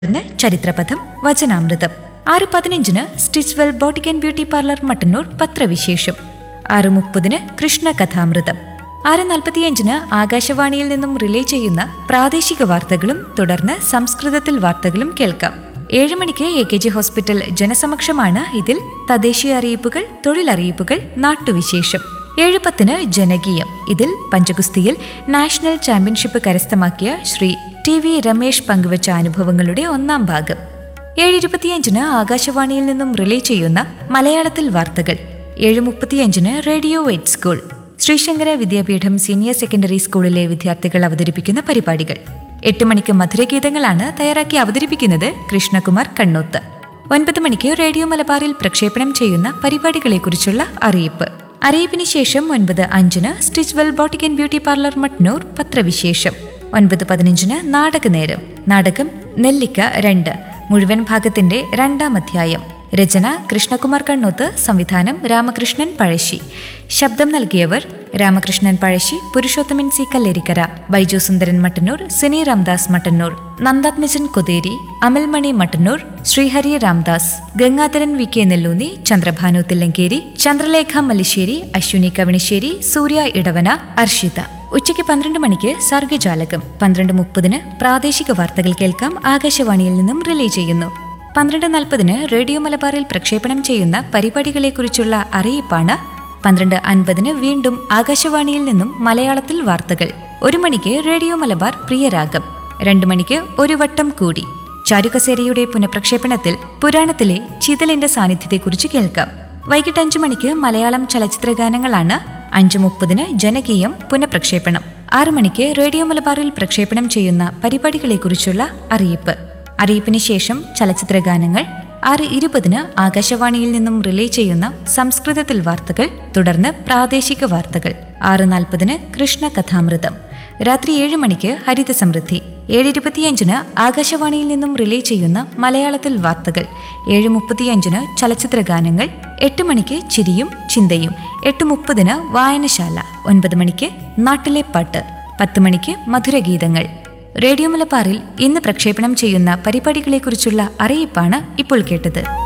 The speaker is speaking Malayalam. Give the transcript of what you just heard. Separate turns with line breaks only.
തുടർന്ന് ചരിത്രപഥം വചനാമൃതം ആറ് പതിനഞ്ചിന് Stitchwell boutique and beauty parlour Mattannur പത്രവിശേഷം ആറ് മുപ്പതിന് കൃഷ്ണ കഥാമൃതം ആറ് നാൽപ്പത്തിയഞ്ചിന് ആകാശവാണിയിൽ നിന്നും റിലേ ചെയ്യുന്ന പ്രാദേശിക വാർത്തകളും തുടർന്ന് സംസ്കൃതത്തിൽ വാർത്തകളും കേൾക്കാം ഏഴ് മണിക്ക് എ കെ ജി ഹോസ്പിറ്റൽ ജനസമക്ഷമാണ് ഇതിൽ തദ്ദേശീയ അറിയിപ്പുകൾ തൊഴിലറിയിപ്പുകൾ നാട്ടുവിശേഷം ഏഴ് പത്തിന് ജനകീയം ഇതിൽ പഞ്ചഗുസ്തിയിൽ നാഷണൽ ചാമ്പ്യൻഷിപ്പ് കരസ്ഥമാക്കിയ ശ്രീ ടി വി രമേശ് പങ്കുവച്ച അനുഭവങ്ങളുടെ ഒന്നാം ഭാഗം ഏഴ് ഇരുപത്തിയഞ്ചിന് ആകാശവാണിയിൽ നിന്നും റിലേ ചെയ്യുന്ന മലയാളത്തിൽ വാർത്തകൾ ഏഴ് മുപ്പത്തിയഞ്ചിന് radio eight school Sreesankara Vidyapeetham senior secondary സ്കൂളിലെ വിദ്യാർത്ഥികൾ അവതരിപ്പിക്കുന്ന പരിപാടികൾ എട്ട് മണിക്ക് മധുരഗീതങ്ങളാണ് തയ്യാറാക്കി അവതരിപ്പിക്കുന്നത് കൃഷ്ണകുമാർ കണ്ണൂത്ത് ഒൻപത് മണിക്ക് റേഡിയോ മലബാറിൽ പ്രക്ഷേപണം ചെയ്യുന്ന പരിപാടികളെക്കുറിച്ചുള്ള അറിയിപ്പ് അറിയിപ്പിന് ശേഷം ഒൻപത് അഞ്ചിന് Stitchwell boutique and beauty parlour Mattannur പത്രവിശേഷം ഒൻപത് പതിനഞ്ചിന് നാടകനേരം നാടകം നെല്ലിക്ക രണ്ട് മുഴുവൻ ഭാഗത്തിന്റെ രണ്ടാം അധ്യായം രചന കൃഷ്ണകുമാർ കണ്ണൂത്ത് സംവിധാനം രാമകൃഷ്ണൻ പഴശ്ശി ശബ്ദം നൽകിയവർ Ramakrishnan Pazhassi Purushothaman C Kallerikkara Baiju Sundaran Mattannur Sini Ramdas Mattannur Nandathmajan Kotheri Amalmani Mattannur Sreehari Ramdas Gangadharan V K Nellunni Chandrabhanu Thillankeri Chandralekha Mallissery Aswini Kavanissery Surya Edavana Arshitha ഉച്ചയ്ക്ക് പന്ത്രണ്ട് മണിക്ക് സർഗജാലകം പന്ത്രണ്ട് മുപ്പതിന് പ്രാദേശിക വാർത്തകൾ കേൾക്കാം ആകാശവാണിയിൽ നിന്നും റിലേ ചെയ്യുന്നു പന്ത്രണ്ട് നാൽപ്പതിന് റേഡിയോ മലബാറിൽ പ്രക്ഷേപണം ചെയ്യുന്ന പരിപാടികളെക്കുറിച്ചുള്ള അറിയിപ്പാണ് പന്ത്രണ്ട് അൻപതിന് വീണ്ടും ആകാശവാണിയിൽ നിന്നും മലയാളത്തിൽ വാർത്തകൾ ഒരു മണിക്ക് റേഡിയോ മലബാർ പ്രിയരാഗം രണ്ടു മണിക്ക് ഒരു വട്ടം കൂടി ചാരുകസേരയുടെ പുനഃപ്രക്ഷേപണത്തിൽ പുരാണത്തിലെ ചിതലിന്റെ സാന്നിധ്യത്തെക്കുറിച്ച് കേൾക്കാം വൈകിട്ട് അഞ്ചു മണിക്ക് മലയാളം ചലച്ചിത്ര ഗാനങ്ങളാണ് അഞ്ചു മുപ്പതിന് ജനകീയം പുനഃപ്രക്ഷേപണം ആറു മണിക്ക് റേഡിയോ മലബാറിൽ പ്രക്ഷേപണം ചെയ്യുന്ന പരിപാടികളെക്കുറിച്ചുള്ള അറിയിപ്പ് അറിയിപ്പിന് ശേഷം ചലച്ചിത്ര ഗാനങ്ങൾ ആറ് ഇരുപതിന് ആകാശവാണിയിൽ നിന്നും റിലേ ചെയ്യുന്ന സംസ്കൃതത്തിൽ വാർത്തകൾ തുടർന്ന് പ്രാദേശിക വാർത്തകൾ ആറ് നാൽപ്പതിന് കൃഷ്ണ കഥാമൃതം രാത്രി ഏഴ് മണിക്ക് ഹരിത സമൃദ്ധി ഏഴ് ഇരുപത്തിയഞ്ചിന് ആകാശവാണിയിൽ നിന്നും റിലേ ചെയ്യുന്ന മലയാളത്തിൽ വാർത്തകൾ ഏഴ് മുപ്പത്തിയഞ്ചിന് ചലച്ചിത്ര ഗാനങ്ങൾ എട്ട് മണിക്ക് ചിരിയും ചിന്തയും എട്ട് മുപ്പതിന് വായനശാല ഒൻപത് മണിക്ക് നാട്ടിലെ പാട്ട് പത്ത് മണിക്ക് മധുരഗീതങ്ങൾ റേഡിയോ മലബാറിൽ ഇന്ന് പ്രക്ഷേപണം ചെയ്യുന്ന പരിപാടികളെക്കുറിച്ചുള്ള അറിയിപ്പാണ് ഇപ്പോൾ കേട്ടത്